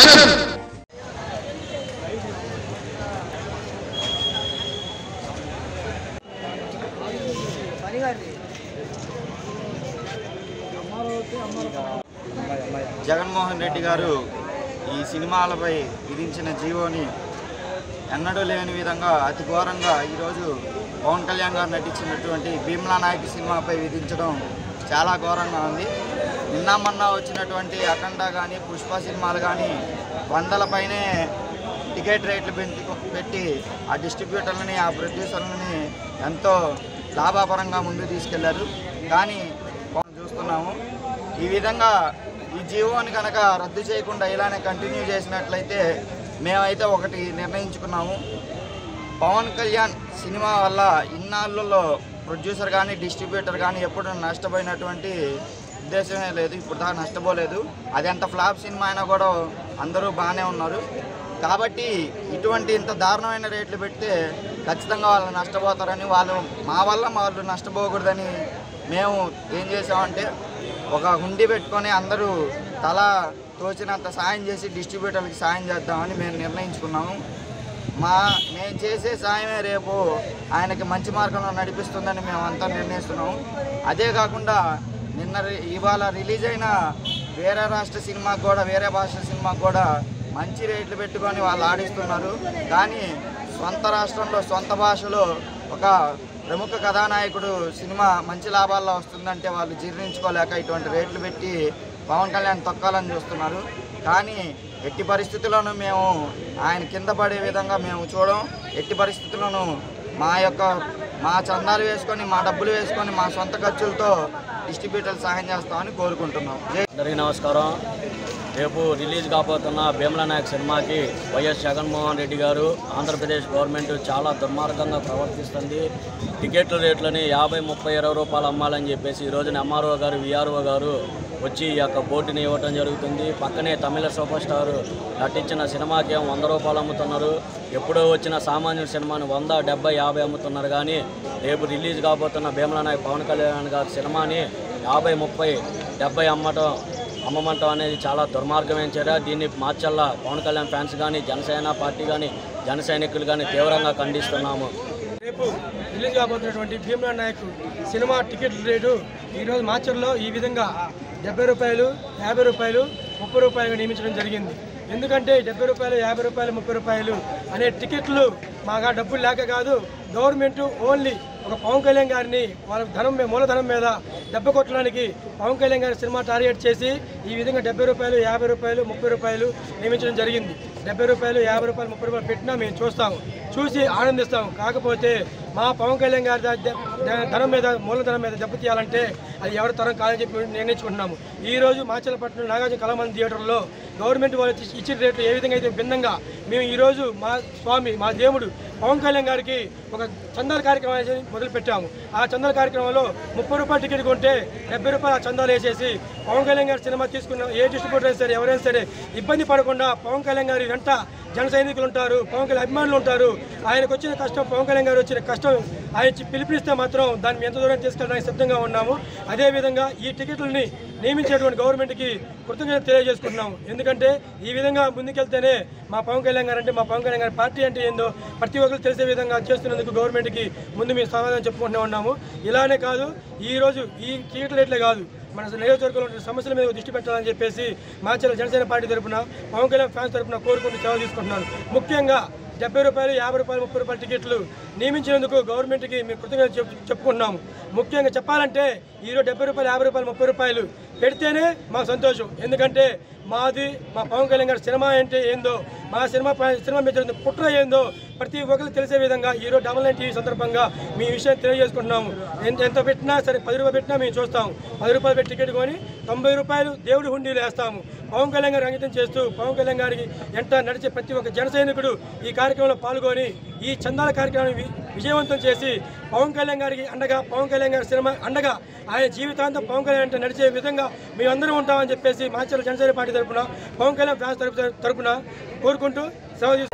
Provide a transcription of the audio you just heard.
Action Jaganmohan Reddy గారు ఈ సినిమాలపై విధించిన జీవోని ఎన్నడూ లేని విధంగా అతి ఘోరంగా ఈరోజు పవన్ కళ్యాణ్ గారు నటించినటువంటి భీమ్లా నాయక్ సినిమాపై విధించడం చాలా ఘోరంగా ఉంది నిన్న మొన్న వచ్చినటువంటి అఖండ కానీ పుష్ప సినిమాలు కానీ వందల పైనే టికెట్ రేట్లు పెంచి పెట్టి ఆ డిస్ట్రిబ్యూటర్లని ఆ ప్రొడ్యూసర్లని ఎంతో లాభాపరంగా ముందుకు తీసుకెళ్లారు కానీ మనం చూస్తున్నాము ఈ విధంగా ఈ జీవోని కనుక రద్దు చేయకుండా ఇలానే కంటిన్యూ చేసినట్లయితే మేమైతే ఒకటి నిర్ణయించుకున్నాము పవన్ కళ్యాణ్ సినిమా వల్ల ఇన్నాళ్ళలో ప్రొడ్యూసర్ కానీ డిస్ట్రిబ్యూటర్ కానీ ఎప్పుడు నష్టపోయినటువంటి ఉద్దేశమే లేదు ఇప్పుడు దాకా నష్టపోలేదు అది ఎంత ఫ్లాప్ సినిమా అయినా కూడా అందరూ బాగానే ఉన్నారు కాబట్టి ఇటువంటి ఇంత దారుణమైన రేట్లు పెడితే ఖచ్చితంగా వాళ్ళు నష్టపోతారని వాళ్ళు మా వల్ల వాళ్ళు నష్టపోకూడదని మేము ఏం చేసామంటే ఒక హుండీ పెట్టుకొని అందరూ తల తోచినంత సాయం చేసి డిస్ట్రిబ్యూటర్లకి సాయం చేద్దామని మేము నిర్ణయించుకున్నాము మా నేను చేసే సాయమే రేపు ఆయనకి మంచి మార్గంలో నడిపిస్తుందని మేము అంతా నిర్ణయిస్తున్నాము అదే కాకుండా నిన్న రి- ఇవాళ రిలీజ్ అయిన వేరే రాష్ట్ర సినిమాకు కూడా వేరే భాష సినిమాకు కూడా మంచి రేట్లు పెట్టుకొని వాళ్ళు ఆడిస్తున్నారు కానీ సొంత రాష్ట్రంలో సొంత భాషలో ఒక ప్రముఖ కథానాయకుడు సినిమా మంచి లాభాల్లో వస్తుందంటే వాళ్ళు జీర్ణించుకోలేక ఇటువంటి రేట్లు పెట్టి పవన్ కళ్యాణ్ తొక్కాలని చూస్తున్నారు కానీ ఎట్టి పరిస్థితుల్లోనూ మేము ఆయన కింద పడే విధంగా మేము చూడం ఎట్టి పరిస్థితుల్లోనూ మా యొక్క మా చందాలు వేసుకొని మా డబ్బులు వేసుకొని మా సొంత ఖర్చులతో డిస్ట్రిబ్యూటర్ సహాయం చేస్తామని కోరుకుంటున్నాం జై అందరికీ నమస్కారం రేపు రిలీజ్ కాబోతున్న భీమల నాయక్ సినిమాకి వైఎస్ జగన్మోహన్ రెడ్డి గారు ఆంధ్రప్రదేశ్ గవర్నమెంట్ చాలా దుర్మార్గంగా ప్రవర్తిస్తుంది టికెట్ల రేట్లని యాభై ముప్పై ఇరవై రూపాయలు అమ్మాలని చెప్పేసి ఈ రోజున ఎంఆర్ఓ గారు విఆర్ఓ గారు వచ్చి ఈ యొక్క బోర్డుని ఇవ్వటం జరుగుతుంది పక్కనే తమిళ సూపర్ స్టార్ నటించిన సినిమాకి ఏమో వంద రూపాయలు అమ్ముతున్నారు ఎప్పుడో వచ్చిన సామాన్య సినిమాని వంద డెబ్బై యాభై అమ్ముతున్నారు కానీ రేపు రిలీజ్ కాబోతున్న భీమల నాయక్ పవన్ కళ్యాణ్ గారి సినిమాని యాభై ముప్పై డెబ్బై అమ్మటం అమ్మమంటం అనేది చాలా దుర్మార్గమైన చర్య దీన్ని మార్చల్లా పవన్ కళ్యాణ్ ఫ్యాన్స్ కానీ జనసేన పార్టీ కానీ జన సైనికులు కానీ తీవ్రంగా ఖండిస్తున్నాము రేపు రిలీజ్ కాబోతున్నటువంటి భీమ్లా నాయక్ సినిమా టికెట్ రేటు ఈరోజు మార్చర్లో ఈ విధంగా డెబ్బై రూపాయలు యాభై రూపాయలు ముప్పై రూపాయలు నియమించడం జరిగింది ఎందుకంటే డెబ్బై రూపాయలు యాభై రూపాయలు ముప్పై రూపాయలు అనే టికెట్లు మాగా డబ్బులు లేక కాదు గవర్నమెంట్ ఓన్లీ ఒక పవన్ కళ్యాణ్ గారిని వాళ్ళ ధనం మీద మూలధనం మీద దెబ్బ కొట్టడానికి పవన్ కళ్యాణ్ గారి సినిమా టార్గెట్ చేసి ఈ విధంగా డెబ్బై రూపాయలు యాభై రూపాయలు ముప్పై రూపాయలు నియమించడం జరిగింది డెబ్బై రూపాయలు యాభై రూపాయలు ముప్పై రూపాయలు పెట్టినా మేము చూస్తాము చూసి ఆనందిస్తాం కాకపోతే మా పవన్ కళ్యాణ్ గారి ద- ద- ధనం మీద మూలధనం మీద దెబ్బతీయాలంటే అది ఎవరి తరం కాదని చెప్పి మేము నిర్ణయించుకుంటున్నాము ఈ రోజు మాచలపట్నం నాగార్జున కళామంది థియేటర్లో గవర్నమెంట్ వాళ్ళు ఇచ్చి- ఇచ్చిన రేట్లు ఏ విధంగా అయితే భిన్నంగా మేము ఈరోజు మా స్వామి మా దేవుడు పవన్ కళ్యాణ్ గారికి ఒక చందాల కార్యక్రమం అనేది మొదలు పెట్టాము ఆ చందాల కార్యక్రమంలో ముప్పై రూపాయల టికెట్ కొంటే డెబ్బై రూపాయల చందాలు వేసేసి పవన్ కళ్యాణ్ గారి సినిమా తీసుకున్న ఏ డిస్ట్రిబ్యూటర్ అయినా సరే ఎవరైనా సరే ఇబ్బంది పడకుండా పవన్ కళ్యాణ్ గారి వెంట జన సైనికులు ఉంటారు పవన్ కళ్యాణ్ అభిమానులు ఉంటారు ఆయనకు వచ్చిన కష్టం పవన్ కళ్యాణ్ గారు వచ్చిన కష్టం ఆయన చి- పిలుపునిస్తే మాత్రం దాన్ని ఎంత దూరం తీసుకెళ్ళడానికి సిద్ధంగా ఉన్నాము అదేవిధంగా ఈ టికెట్లని నియమించేటువంటి గవర్నమెంట్కి కృతజ్ఞత తెలియజేసుకుంటున్నాము ఎందుకంటే ఈ విధంగా ముందుకెళ్తేనే మా పవన్ కళ్యాణ్ గారు అంటే మా పవన్ కళ్యాణ్ గారి పార్టీ అంటే ఏందో ప్రతి ఒక్కరు తెలిసే విధంగా చేస్తున్నందుకు గవర్నమెంట్కి ముందు మేము సమాధానం చెప్పుకుంటూ ఉన్నాము ఇలానే కాదు ఈ రోజు ఈ టికెట్ రేట్లే కాదు మన నియోజకవర్గంలో ఉన్న సమస్యల మీద దృష్టి పెట్టాలని చెప్పేసి మాచల జనసేన పార్టీ తరపున పవన్ కళ్యాణ్ ఫ్యాన్స్ తరపున కోరుకుంటూ సేవ తీసుకుంటున్నాను ముఖ్యంగా డెబ్బై రూపాయలు యాభై రూపాయలు ముప్పై రూపాయల టికెట్లు నియమించినందుకు గవర్నమెంట్కి మేము కృతజ్ఞత చెప్పు చెప్పుకుంటున్నాము ముఖ్యంగా చెప్పాలంటే ఈరోజు డెబ్బై రూపాయలు యాభై రూపాయలు ముప్పై రూపాయలు పెడితేనే మాకు సంతోషం ఎందుకంటే మాది మా పవన్ కళ్యాణ్ గారి సినిమా అంటే ఏందో మా సినిమా ప- సినిమా మీద జరుగుతున్న కుట్ర ఏందో ప్రతి ఒక్కరికి తెలిసే విధంగా ఈరోజు డబల్ నైన్ టీవీ సందర్భంగా మీ విషయం తెలియజేసుకుంటున్నాము ఎంత ఎంత పెట్టినా సరే పది రూపాయలు పెట్టినా మేము చూస్తాము పది రూపాయలు పెట్టి టికెట్ కొని తొంభై రూపాయలు దేవుడి హుండీలు వేస్తాము పవన్ కళ్యాణ్ గారు అంకితం చేస్తూ పవన్ కళ్యాణ్ గారికి ఎంట నడిచే ప్రతి ఒక్క జన సైనికుడు ఈ కార్యక్రమంలో పాల్గొని ఈ చందాల కార్యక్రమాన్ని వి- విజయవంతం చేసి పవన్ కళ్యాణ్ గారికి అండగా పవన్ కళ్యాణ్ గారి సినిమా అండగా ఆయన జీవితాంతం పవన్ కళ్యాణ్ అంటే నడిచే విధంగా మేమందరం ఉంటామని చెప్పేసి మాచర్ల జనసేన పార్టీ తరపున పవన్ కళ్యాణ్ ఫ్యాన్స్ తరపు తరపున కోరుకుంటూ సెలవు తీసుకుంటున్నాను.